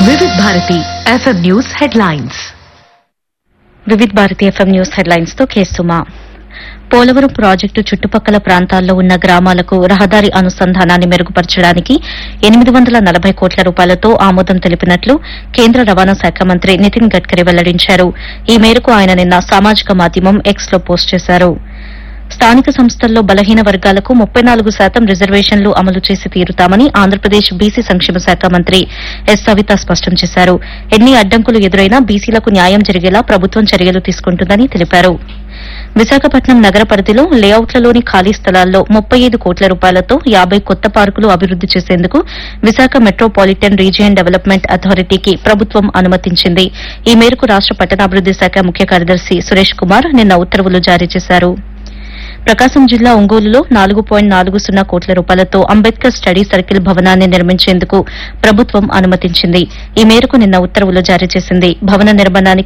Vividh Bharati FM news headlines Vividh Bharati FM news headlines తో కేసుమా Polavaram project చుట్టుపక్కల ప్రాంతాల్లో ఉన్న గ్రామాలకు రహదారి అనుసంధానాన్ని మెరుగుపరచడానికి ఎనిమిది వందల నలభై కోట్ల రూపాయలతో ఆమోదం తెలిపినట్లు కేంద్ర రవాణా శాఖ మంత్రి నితిన్ గడ్కరీ వెల్లడించారు ఈ మేరకు ఆయన నిన్న సామాజిక మాధ్యమం ఎక్స్ లో పోస్ట్ చేశారు స్థానిక సంస్థల్లో బలహీన వర్గాలకు ముప్పై నాలుగు శాతం రిజర్వేషన్లు అమలు చేసి తీరుతామని ఆంధ్రప్రదేశ్ బీసీ సంక్షేమ శాఖ మంత్రి ఎస్ సవిత స్పష్టం చేశారు ఎన్ని అడ్డంకులు ఎదురైనా బీసీలకు న్యాయం జరిగేలా ప్రభుత్వం చర్యలు తీసుకుంటుందని తెలిపారు విశాఖపట్నం నగర పరిధిలో లేఅవుట్లలోని ఖాళీ స్థలాల్లో ముప్పై ఐదు కోట్ల రూపాయలతో యాబై కొత్త పార్కులు అభివృద్ది చేసేందుకు విశాఖ మెట్రోపాలిటన్ రీజియన్ డెవలప్మెంట్ అథారిటీకి ప్రభుత్వం అనుమతించింది ఈ మేరకు రాష్ట పట్టణాభివృద్ది శాఖ ముఖ్య కార్యదర్శి సురేష్ కుమార్ నిన్న ఉత్తర్వులు జారీ చేశారు ప్రకాశం జిల్లా ఒంగోలులో నాలుగు పాయింట్ నాలుగు సున్నా కోట్ల రూపాయలతో అంబేద్కర్ స్టడీ సర్కిల్ భవనాన్ని నిర్మించేందుకు ప్రభుత్వం అనుమతించింది ఈ మేరకు నిన్న ఉత్తర్వులు జారీ చేసింది భవన నిర్మాణానికి